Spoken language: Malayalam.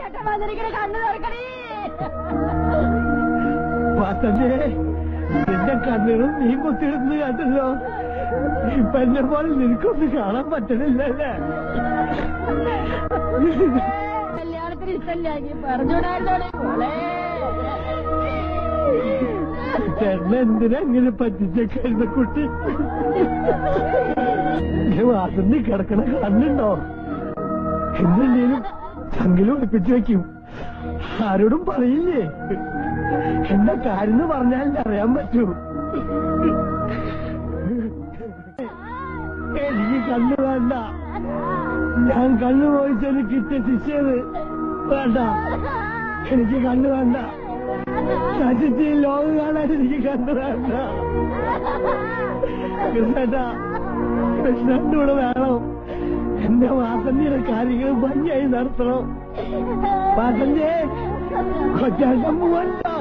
ചേട്ടൻ വന്നിരിക്കണ കണ്ണു തുറക്കണേ വാസന്തേ നിന്റെ കണ്ണുകളും നീ കുത്തിടുന്നത് കണ്ടല്ലോ ഇപ്പൊ എന്നെ പോലെ നിനക്കൊന്നും കാണാൻ പറ്റണില്ലല്ലേ കല്യാണത്തിന് ഇഷ്ടമില്ലാക്കി പറഞ്ഞുകൂടായിരുന്നോടെ മോളെ ചേട്ടനെ എന്തിനാ ഇങ്ങനെ പറ്റിച്ചേക്കായിരുന്ന കുട്ടി വാസന്തി കിടക്കണ കണ്ണുണ്ടോ എന്തെങ്കിലും ചങ്കിലും ഒളിപ്പിച്ചു വെക്കും ആരോടും പറയില്ലേ എന്താ കാര്യം പറഞ്ഞാൽ അറിയാൻ പറ്റൂ എനിക്ക് കണ്ണു വേണ്ട ഞാൻ കണ്ണു പോയിച്ചതിന് കിട്ടിയ ശിക്ഷയത് വേണ്ട എനിക്ക് കണ്ണു വേണ്ട നശിച്ച് ഈ ലോകം കാണാൻ എനിക്ക് കണ്ണു വേണ്ട കൃഷ്ണേട്ടാ കൃഷ്ണന്റെ കൂടെ വേണം എന്റെ വാസന്തിയുടെ കാര്യങ്ങൾ ഭംഗിയായി നടത്തണം വാസന്തിയെ കൊച്ചാട്ടം പോവല്ലോ